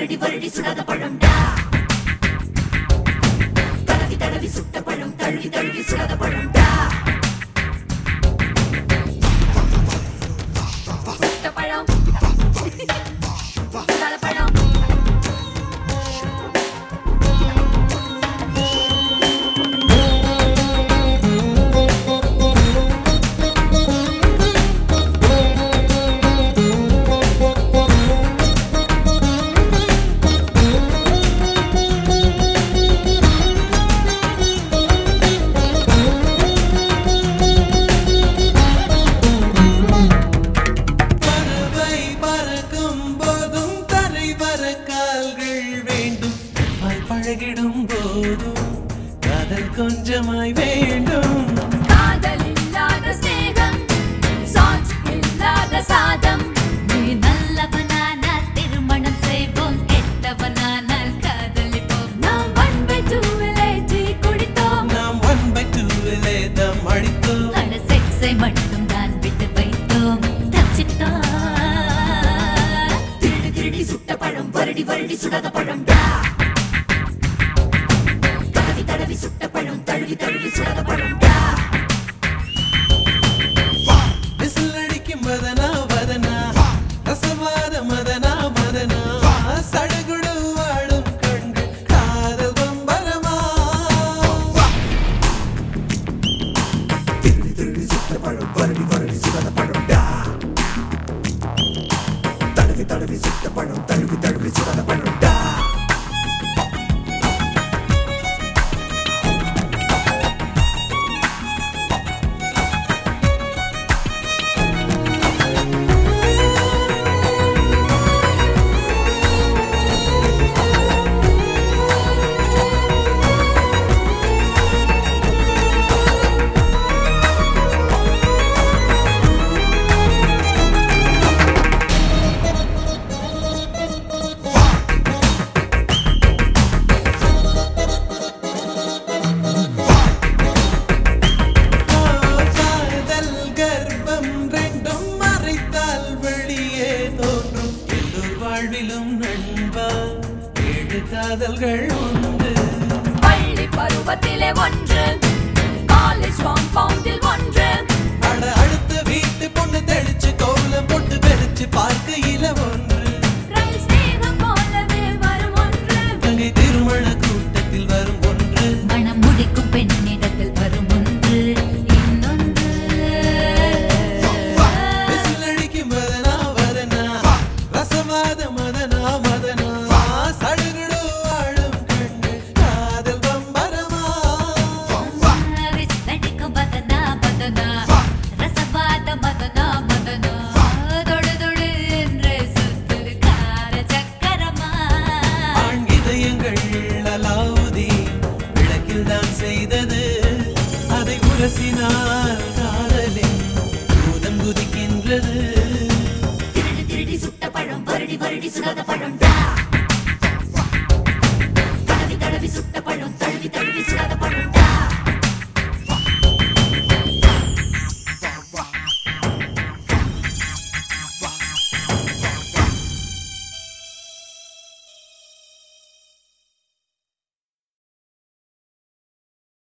வருடி வருடி சுடாத பழம்டா தடவி தடவி சுட்ட பழம் தழுவி தழுவி சுடாத பழம்டா சுட்ட பழம் சுடாத பழம் பறவை பறக்கும் போதும் தரை வர கால்கள் வேண்டும் வாய் பழகிடும் போதும் காதல் கொஞ்சமாய் வேண்டும் காதல் இல்லாத ஸ்நேகம் சாட்சி இல்லாத சாதம் நீ நல்லவனானால் திருமணம் செய்வோம் கெட்டவனானால் காதலிப்போம் நாம் ஒன் பை டூவிலே டீ குடித்தோம் நாம் ஒன் பை டூவிலே தம் அடித்தோம் அட செக்ஸை மட்டும் தான் விட்டு வைத்தோம் தச்சிட்டோம் திருடி திருடி சுட்ட பழம் வருடி வருடி சுடாத பழம்டா தடவி தடவி சுட்ட பழம் தழுவி தழுவி சுடாத பழம்டா விசில் அடிக்கும் வதனா வதனா ரசவாத மதனா மதனா சடுகுடு வாழும் கண்கள் காதல் பம்பரமா திருடி திருடி சுட்ட பழம் வருடி வருடி சுடாத பழம்டா தடவி தடவி சுட்ட பழம் தழுவி தழுவி சுடாத பழம்டா காதல் கர்ப்பம் ரெண்டும் மறைத்தால் வெளியே தோன்றும் எல்லோர் வாழ்விலும் நண்பா ஏழு காதல்கள் உண்டு பள்ளி பருவத்திலே ஒன்று காலேஜ் காம்பவுண்டில் ஒன்று அட அடுத்த வீட்டு பொண்ணு தெளிச்சு கோலம்